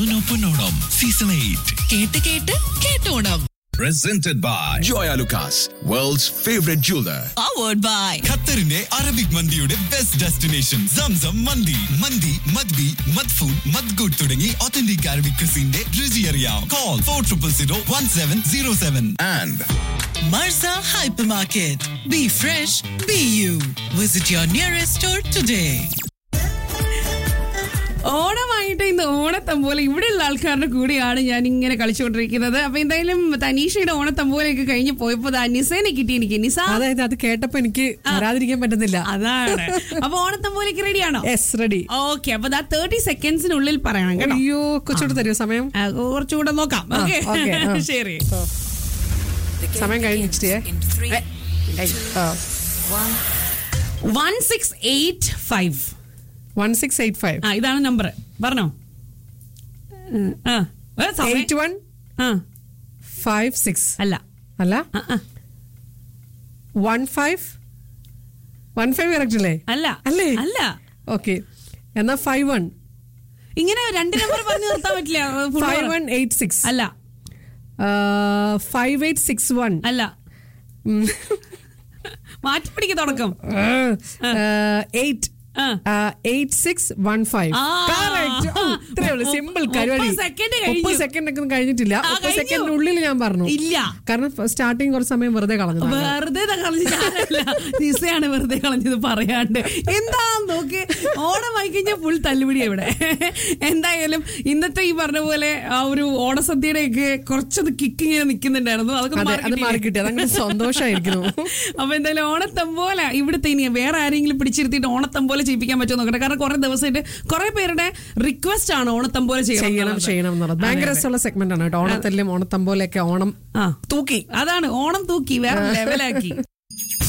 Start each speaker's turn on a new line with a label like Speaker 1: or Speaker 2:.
Speaker 1: സുനോ പൊന്നോണം season eight
Speaker 2: കേട്ട് കേട്ട് കേട്ടോണം
Speaker 3: Presented by
Speaker 4: Joya Lucas, world's favorite jeweler.
Speaker 2: Powered by
Speaker 1: ഖത്തറിന്റെ അറബിക് മന്തിയുടെ ബെസ്റ്റ് ഡെസ്റ്റിനേഷൻ സംസം മന്തി മന്തി മദ്ബി മദ്ഫൂൺ മദ്ഗുഡ് തുടങ്ങി ഒത്തന്റിക് അറബിക് ക്രിസിന്റെ രുചി അറിയാം call four triple zero one seven zero seven
Speaker 4: And
Speaker 2: Marza hypermarket be fresh be you visit your nearest store today
Speaker 5: ഓണമായിട്ട് ഇന്ന് ഓണത്തമ്പോല ഇവിടെയുള്ള ആൾക്കാരുടെ കൂടെയാണ് ഞാൻ ഇങ്ങനെ കളിച്ചുകൊണ്ടിരിക്കുന്നത് അപ്പൊ എന്തായാലും തനീഷയുടെ ഓണത്തമ്പോലൊക്കെ കഴിഞ്ഞ് പോയപ്പോ ദാ നിസേനെ കിട്ടി എനിക്ക് നിസ
Speaker 6: അതായത് അത് കേട്ടപ്പോ എനിക്ക് വരാതിരിക്കാൻ പറ്റുന്നില്ല
Speaker 5: അതാണ് അപ്പൊ ഓണത്തമ്പോലക്ക് റെഡിയാണോ
Speaker 6: എസ് റെഡി
Speaker 5: ഓക്കെ അപ്പൊ ദാ തേർട്ടി സെക്കൻഡ്സിനുള്ളിൽ പറയണം കേട്ടോ
Speaker 6: അയ്യോ കൊച്ചോട്ട് തരുമോ സമയം
Speaker 5: ആ, കുറച്ചുകൂടെ നോക്കാം
Speaker 6: ആ,
Speaker 5: ഓക്കെ
Speaker 6: okay, ആ.
Speaker 5: ശരി
Speaker 6: സമയം കഴിഞ്ഞിട്ടേ
Speaker 5: one six eight five
Speaker 6: one six eight five
Speaker 5: ആ ഇതാണ് നമ്പർ പറഞ്ഞോ ഉം, ആ ഏ, സമയം-
Speaker 6: എയ്റ്റ് വൺ
Speaker 5: ആ
Speaker 6: ഫൈവ് സിക്സ്
Speaker 5: അല്ല
Speaker 6: അല്ല
Speaker 5: ആ, ആ,
Speaker 6: one five one five correct അല്ലേ
Speaker 5: അല്ല
Speaker 6: അല്ലേ
Speaker 5: അല്ല
Speaker 6: ഓക്കെ എന്നാ ഫൈവ് വൺ
Speaker 5: ഇങ്ങനെ രണ്ട് നമ്പർ പറഞ്ഞു നിർത്താൻ പറ്റില്ല full
Speaker 6: ഫൈവ്
Speaker 5: പറ.
Speaker 6: വൺ എയ്റ്റ് സിക്സ്
Speaker 5: അല്ല
Speaker 6: ഫൈവ് എയ്റ്റ് സിക്സ് വൺ
Speaker 5: അല്ല മാറ്റി പിടിക്ക തുടക്കം
Speaker 6: എയ്റ്റ്
Speaker 5: ആ.
Speaker 6: എയ്റ്റ് സിക്സ് വൺ ഫൈവ്
Speaker 5: ആ.
Speaker 6: ഇത്രേ ഉള്ളൂ സിമ്പിൾ
Speaker 5: മുപ്പത്
Speaker 6: പരിപാടി
Speaker 5: second കഴിഞ്ഞു.
Speaker 6: മുപ്പത് സെക്കൻഡ് ഒക്കെ ഒന്നും കഴിഞ്ഞിട്ടില്ല
Speaker 5: ആ,
Speaker 6: മുപ്പത്
Speaker 5: കഴിഞ്ഞു.
Speaker 6: സെക്കൻഡിനുള്ളിൽ ഞാൻ പറഞ്ഞു
Speaker 5: ഇല്ല.
Speaker 6: കാരണം സ്റ്റാർട്ടിങ് കുറച്ച് സമയം വെറുതെ കളഞ്ഞു
Speaker 5: വെറുതെ ദാ കളഞ്ഞ് ഞാനല്ല നിസയാണ് വെറുതെ കളഞ്ഞത് പറയാണ്ട് എന്താ നോക്ക് ഓണം വായിക്കഴിഞ്ഞാൽ ഫുൾ തല്ലുപിടിയാ ഇവിടെ എന്തായാലും ഇന്നത്തെ ഈ പറഞ്ഞ പോലെ ആ ഒരു ഓണസദ്യയുടെ ഒക്കെ കുറച്ചത് കിക്ക് ഇങ്ങനെ നിൽക്കുന്നുണ്ടായിരുന്നു അതൊക്കെ ഒന്ന്
Speaker 6: അതെ
Speaker 5: മാറി
Speaker 6: അത്
Speaker 5: കിട്ടിയില്ലേ?
Speaker 6: മാറി കിട്ടി അതങ്ങനെ സന്തോഷമായിരിക്കുന്നു
Speaker 5: അപ്പൊ എന്തായാലും ഓണത്തമ്പോല ഇവിടുത്തെ ഇനി വേറെ ആരെങ്കിലും പിടിച്ചിരുത്തിയിട്ട് ഓണത്തമ്പോല ചെയ്യിപ്പിക്കാൻ പറ്റുമോ നോക്കട്ടെ കാരണം കുറെ ദിവസമായിട്ട് കുറെ പേരുടെ റിക്വസ്റ്റ് ആണ് ഓണത്തമ്പോല ചെയ്യണം
Speaker 6: ചെയ്യണം
Speaker 5: എന്നുള്ളത്.
Speaker 6: ചെയ്യണം എന്നുള്ളത് ഭയങ്കര
Speaker 5: അതെ, അതെ.
Speaker 6: രസമുള്ള സെഗ്മെന്റ് ആണ് കേട്ടോ ഓണത്തല്ലും ഓണത്തമ്പോലൊക്കെ ഓണം
Speaker 5: ആ
Speaker 6: തൂക്കി
Speaker 5: അതാണ് ഓണം തൂക്കി വേറെ ലെവലാക്കി